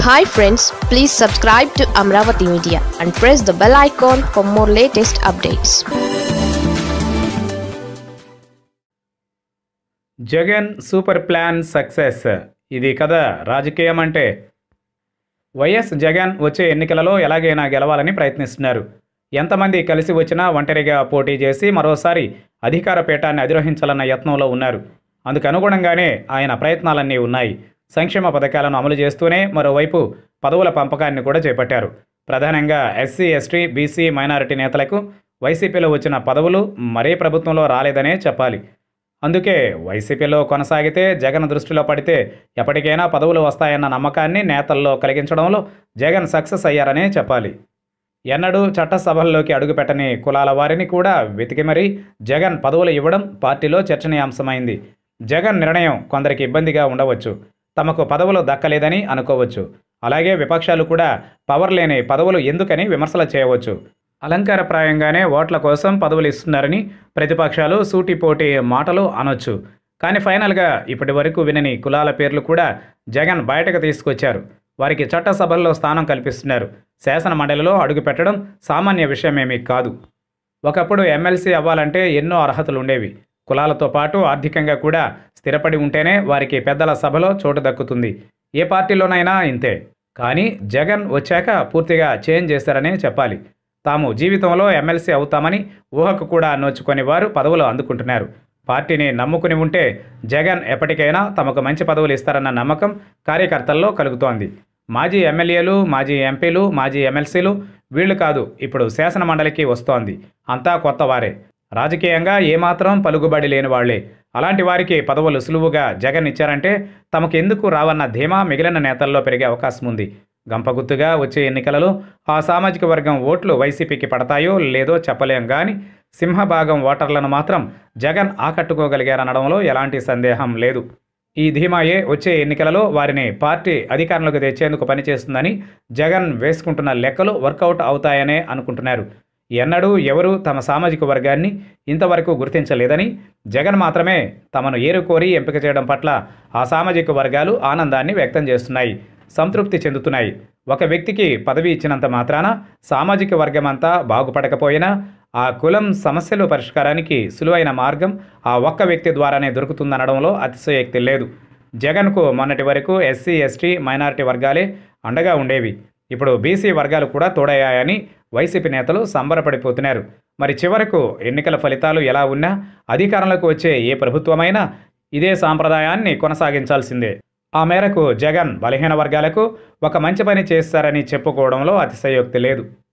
hi friends please subscribe to Amaravati media and press the bell icon for more latest updates Jagan super plan success ఇది కదా రాజకీయం అంటే YS Jagan వచ్చే ఎన్నికలలో ఎలాగైనా గెలవాలని ప్రయత్నిస్తున్నారు ఎంతమంది కలిసి వచ్చినా ఒంటరిగా పోటీ చేసి మరోసారి అధికార పీఠాన్ని అధిరోహించాలన్న యత్నంలో ఉన్నారు అందుకు అనుగుణంగానే ఆయన ప్రయత్నాలన్నీ ఉన్నాయి సంక్షేమ పథకాలను అమలు చేస్తూనే మరోవైపు పదవుల పంపకాన్ని కూడా చేపట్టారు ప్రధానంగా ఎస్సీ ఎస్టీ బీసీ మైనారిటీ నేతలకు వైసీపీలో వచ్చిన పదవులు మరే ప్రభుత్వంలో రాలేదనే చెప్పాలి అందుకే వైసీపీలో కొనసాగితే జగన్ దృష్టిలో పడితే ఎప్పటికైనా పదవులు వస్తాయన్న నమ్మకాన్ని నేతల్లో కలిగించడంలో జగన్ సక్సెస్ అయ్యారనే చెప్పాలి ఎన్నడూ చట్టసభల్లోకి అడుగుపెట్టని కులాల వారిని కూడా వెతికి మరీ జగన్ పదవులు ఇవ్వడం పార్టీలో చర్చనీయాంశమైంది జగన్ నిర్ణయం కొందరికి ఇబ్బందిగా ఉండవచ్చు తమకు పదవులు దక్కలేదని అనుకోవచ్చు అలాగే విపక్షాలు కూడా పవర్ లేని పదవులు ఎందుకని విమర్శలు చేయవచ్చు అలంకారప్రాయంగానే ఓట్ల కోసం పదవులు ఇస్తున్నారని ప్రతిపక్షాలు సూటిపోటి మాటలు అనొచ్చు కానీ ఫైనల్గా ఇప్పటి వరకు వినని కులాల పేర్లు కూడా జగన్ బయటకు తీసుకొచ్చారు వారికి చట్టసభల్లో స్థానం కల్పిస్తున్నారు శాసన మండలిలో అడుగుపెట్టడం సామాన్య విషయమేమీ కాదు ఒకప్పుడు ఎమ్మెల్సీ అవ్వాలంటే ఎన్నో అర్హతలు ఉండేవి కులాలతో పాటు ఆర్థికంగా కూడా స్థిరపడి ఉంటేనే వారికి పెద్దల సభలో చోటు దక్కుతుంది ఏ పార్టీలోనైనా ఇంతే కానీ జగన్ వచ్చాక పూర్తిగా చేంజ్ చేశారనే చెప్పాలి తాము జీవితంలో ఎమ్మెల్సీ అవుతామని ఊహకు కూడా నోచుకొని వారు పదవులు అందుకుంటున్నారు పార్టీని నమ్ముకుని ఉంటే జగన్ ఎప్పటికైనా తమకు మంచి పదవులు ఇస్తారన్న నమ్మకం కార్యకర్తల్లో కలుగుతోంది మాజీ ఎమ్మెల్యేలు మాజీ ఎంపీలు మాజీ ఎమ్మెల్సీలు వీళ్ళు కాదు ఇప్పుడు శాసన మండలికి వస్తోంది అంతా కొత్త వారే రాజకీయంగా ఏమాత్రం పలుకుబడి లేని వాళ్లే అలాంటి వారికి పదవులు సులువుగా జగన్ ఇచ్చారంటే తమకు ఎందుకు రావన్న ధీమా మిగిలిన నేతల్లో పెరిగే అవకాశం ఉంది గంపగుత్తుగా వచ్చే ఎన్నికలలో ఆ సామాజిక వర్గం ఓట్లు వైసీపీకి పడతాయో లేదో చెప్పలేం కానీ సింహభాగం ఓటర్లను మాత్రం జగన్ ఆకట్టుకోగలిగారనడంలో ఎలాంటి సందేహం లేదు ఈ ధీమాయే వచ్చే ఎన్నికలలో వారిని పార్టీ అధికారంలోకి తెచ్చేందుకు పనిచేస్తుందని జగన్ వేసుకుంటున్న లెక్కలు వర్కౌట్ అవుతాయనే అనుకుంటున్నారు ఎన్నడూ ఎవరు తమ సామాజిక వర్గాన్ని ఇంతవరకు గుర్తించలేదని జగన్ మాత్రమే తమను ఏరుకోరి ఎంపిక చేయడం పట్ల ఆ సామాజిక వర్గాలు ఆనందాన్ని వ్యక్తం చేస్తున్నాయి సంతృప్తి చెందుతున్నాయి ఒక వ్యక్తికి పదవి ఇచ్చినంత మాత్రాన సామాజిక వర్గమంతా బాగుపడకపోయినా ఆ కులం సమస్యలు పరిష్కారానికి సులువైన మార్గం ఆ ఒక్క వ్యక్తి ద్వారానే దొరుకుతుందనడంలో అతిశయోక్తి లేదు జగన్కు మొన్నటి వరకు ఎస్సీ ఎస్టీ మైనారిటీ వర్గాలే అండగా ఉండేవి ఇప్పుడు బీసీ వర్గాలు కూడా తోడయ్యాయని వైసీపీ నేతలు సంబరపడిపోతున్నారు మరి చివరకు ఎన్నికల ఫలితాలు ఎలా ఉన్నా అధికారంలోకి వచ్చే ఏ ప్రభుత్వమైనా ఇదే సాంప్రదాయాన్ని కొనసాగించాల్సిందే ఆ మేరకు జగన్ బలహీన వర్గాలకు ఒక మంచి పని చేస్తారని చెప్పుకోవడంలో అతిశయోక్తి లేదు